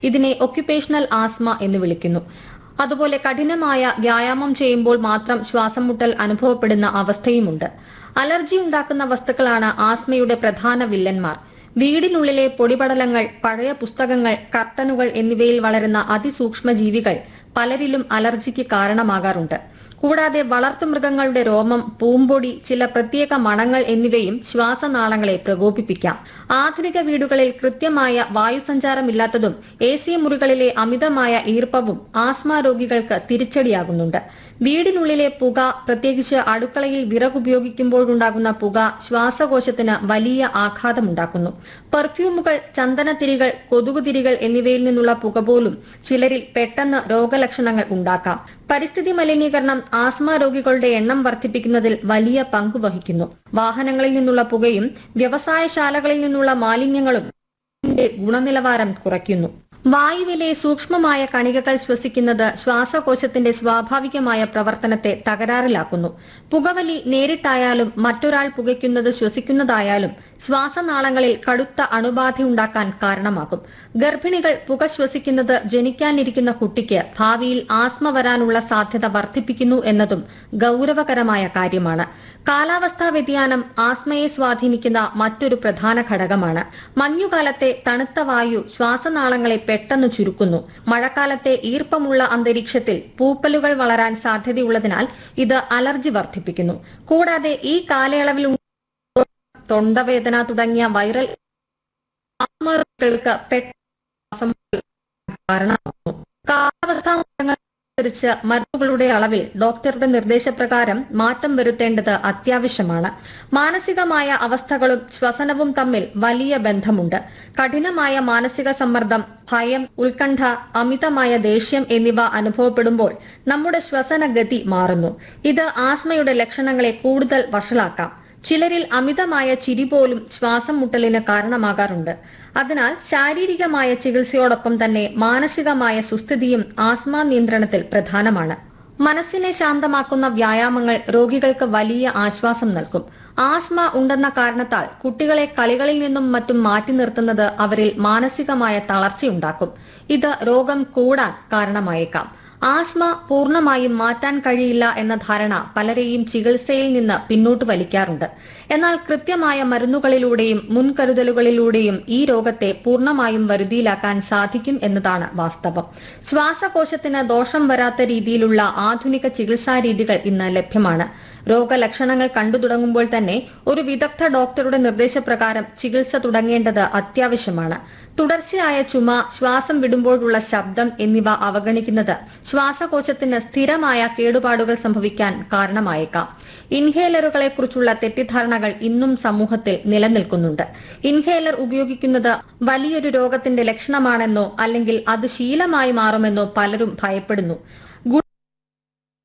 ഇതിനെ occupational asthma എന്ന് വിളിക്കുന്നു അതുപോലെ കഠിനമായ വ്യായാമം ചെയ്യുമ്പോൾ മാത്രം ശ്വാസം മുട്ടൽ അനുഭവപ്പെടുന്ന അവസ്ഥയുമുണ്ട് അലർജി ഉണ്ടാക്കുന്ന വസ്തുക്കളാണ് ആസ്മയുടെ പ്രധാന വില്ലന്മാർ വീടിനുള്ളിലെ പൊടിപടലങ്ങൾ പഴയ പുസ്തകങ്ങൾ കർട്ടനുകൾ എന്നിവയിൽ വളരുന്ന അതിസൂക്ഷ്മ ജീവികൾ പലരിലും അലർജിക്ക് കാരണമാകാറുണ്ട് കൂടാതെ വളർത്തുമൃഗങ്ങളുടെ രോമം പൂമ്പൊടി ചില പ്രത്യേക മണങ്ങൾ എന്നിവയും ശ്വാസനാളങ്ങളെ പ്രകോപിപ്പിക്കാം ആധുനിക വീടുകളിൽ കൃത്യമായ വായുസഞ്ചാരമില്ലാത്തതും എ സി മുറികളിലെ അമിതമായ ഈർപ്പവും ആസ്മ രോഗികൾക്ക് തിരിച്ചടിയാകുന്നുണ്ട് വീടിനുള്ളിലെ പുക പ്രത്യേകിച്ച് അടുക്കളയിൽ വിറകുപയോഗിക്കുമ്പോഴുണ്ടാകുന്ന പുക ശ്വാസകോശത്തിന് വലിയ ആഘാതമുണ്ടാക്കുന്നു പെർഫ്യൂമുകൾ ചന്ദനത്തിരികൾ കൊതുകുതിരികൾ എന്നിവയിൽ നിന്നുള്ള പുക പോലും ചിലരിൽ പെട്ടെന്ന് രോഗലക്ഷണങ്ങൾ ഉണ്ടാക്കാം പരിസ്ഥിതി മലിനീകരണം ആസ്മ രോഗികളുടെ എണ്ണം വർദ്ധിപ്പിക്കുന്നതിൽ വലിയ പങ്ക് വഹിക്കുന്നു വാഹനങ്ങളിൽ നിന്നുള്ള പുകയും വ്യവസായശാലകളിൽ നിന്നുള്ള മാലിന്യങ്ങളും ന്റെ ഗുണനിലവാരം കുറയ്ക്കുന്നു വായുവിലെ സൂക്ഷ്മമായ കണികകൾ ശ്വസിക്കുന്നത് ശ്വാസകോശത്തിന്റെ സ്വാഭാവികമായ പ്രവർത്തനത്തെ തകരാറിലാക്കുന്നു പുകവലി നേരിട്ടായാലും മറ്റൊരാൾ പുകയ്ക്കുന്നത് ശ്വസിക്കുന്നതായാലും ശ്വാസനാളങ്ങളിൽ കടുത്ത അണുബാധയുണ്ടാക്കാൻ കാരണമാകും ഗർഭിണികൾ പുക ശ്വസിക്കുന്നത് ജനിക്കാനിരിക്കുന്ന കുട്ടിക്ക് ഭാവിയിൽ ആസ്മ വരാനുള്ള സാധ്യത വർദ്ധിപ്പിക്കുന്നു എന്നതും ഗൌരവകരമായ കാര്യമാണ് കാലാവസ്ഥാ വ്യതിയാനം ആസ്മയെ സ്വാധീനിക്കുന്ന മറ്റൊരു പ്രധാന ഘടകമാണ് മഞ്ഞുകാലത്തെ തണുത്ത വായു ശ്വാസനാളങ്ങളെ പെട്ടെന്ന് ചുരുക്കുന്നു മഴക്കാലത്തെ ഈർപ്പമുള്ള അന്തരീക്ഷത്തിൽ പൂപ്പലുകൾ വളരാൻ സാധ്യതയുള്ളതിനാൽ ഇത് അലർജി വർദ്ധിപ്പിക്കുന്നു കൂടാതെ ഈ കാലയളവിൽ ഉണ്ടാകുന്ന തൊണ്ടവേദന തുടങ്ങിയ വൈറൽ ആസ്മകൾക്ക് പെട്ടെന്ന് ശ്വാസം മുട്ടൽ കാരണമാകുന്നു കാലാവസ്ഥാ മാറ്റങ്ങൾ അനുസരിച്ച് മരുന്നുകളുടെ അളവിൽ ഡോക്ടറുടെ നിർദ്ദേശപ്രകാരം മാറ്റം വരുത്തേണ്ടത് അത്യാവശ്യമാണ് മാനസികമായ അവസ്ഥകളും ശ്വസനവും തമ്മിൽ വലിയ ബന്ധമുണ്ട് കഠിനമായ മാനസിക സമ്മർദ്ദം ഭയം ഉത്കണ്ഠ അമിതമായ ദേഷ്യം എന്നിവ അനുഭവപ്പെടുമ്പോൾ നമ്മുടെ ശ്വസന ഗതി മാറുന്നു ഇത് ആസ്മയുടെ ലക്ഷണങ്ങളെ കൂടുതൽ വഷളാക്കാം ചിലരിൽ അമിതമായ ചിരി പോലും ശ്വാസം മുട്ടലിന് കാരണമാകാറുണ്ട് അതിനാൽ ശാരീരികമായ ചികിത്സയോടൊപ്പം തന്നെ മാനസികമായ സുസ്ഥിതിയും ആസ്മ നിയന്ത്രണത്തിൽ പ്രധാനമാണ് മനസ്സിനെ ശാന്തമാക്കുന്ന വ്യായാമങ്ങൾ രോഗികൾക്ക് വലിയ ആശ്വാസം നൽകും ആസ്മ ഉണ്ടെന്ന കാരണത്താൽ കുട്ടികളെ കളികളിൽ നിന്നും മറ്റും മാറ്റി നിർത്തുന്നത് അവരിൽ മാനസികമായ തളർച്ചയുണ്ടാക്കും ഇത് രോഗം കൂടാൻ കാരണമായേക്കാം ആസ്മ പൂർണ്ണമായും മാറ്റാൻ കഴിയില്ല എന്ന ധാരണ പലരെയും ചികിത്സയിൽ നിന്ന് പിന്നോട്ട് വലിക്കാറുണ്ട് എന്നാൽ കൃത്യമായ മരുന്നുകളിലൂടെയും മുൻകരുതലുകളിലൂടെയും ഈ രോഗത്തെ പൂർണ്ണമായും വരുതിയിലാക്കാൻ സാധിക്കും എന്നതാണ് വാസ്തവം ശ്വാസകോശത്തിന് ദോഷം വരാത്ത രീതിയിലുള്ള ആധുനിക ചികിത്സാ രീതികൾ ഇന്ന് ലഭ്യമാണ് രോഗലക്ഷണങ്ങൾ കണ്ടു തുടങ്ങുമ്പോൾ തന്നെ ഒരു വിദഗ്ധ ഡോക്ടറുടെ നിർദ്ദേശപ്രകാരം ചികിത്സ തുടങ്ങേണ്ടത് അത്യാവശ്യമാണ് തുടർച്ചയായ ചുമ ശ്വാസം വിടുമ്പോഴുള്ള ശബ്ദം എന്നിവ അവഗണിക്കുന്നത് ശ്വാസകോശത്തിന് സ്ഥിരമായ കേടുപാടുകൾ സംഭവിക്കാൻ കാരണമായേക്കാം ഇൻഹേലറുകളെ കുറിച്ചുള്ള തെറ്റിദ്ധാരണകൾ ഇന്നും സമൂഹത്തിൽ നിലനിൽക്കുന്നുണ്ട് ഇൻഹേലർ ഉപയോഗിക്കുന്നത് വലിയൊരു രോഗത്തിന്റെ ലക്ഷണമാണെന്നോ അല്ലെങ്കിൽ അത് ശീലമായി മാറുമെന്നോ പലരും ഭയപ്പെടുന്നു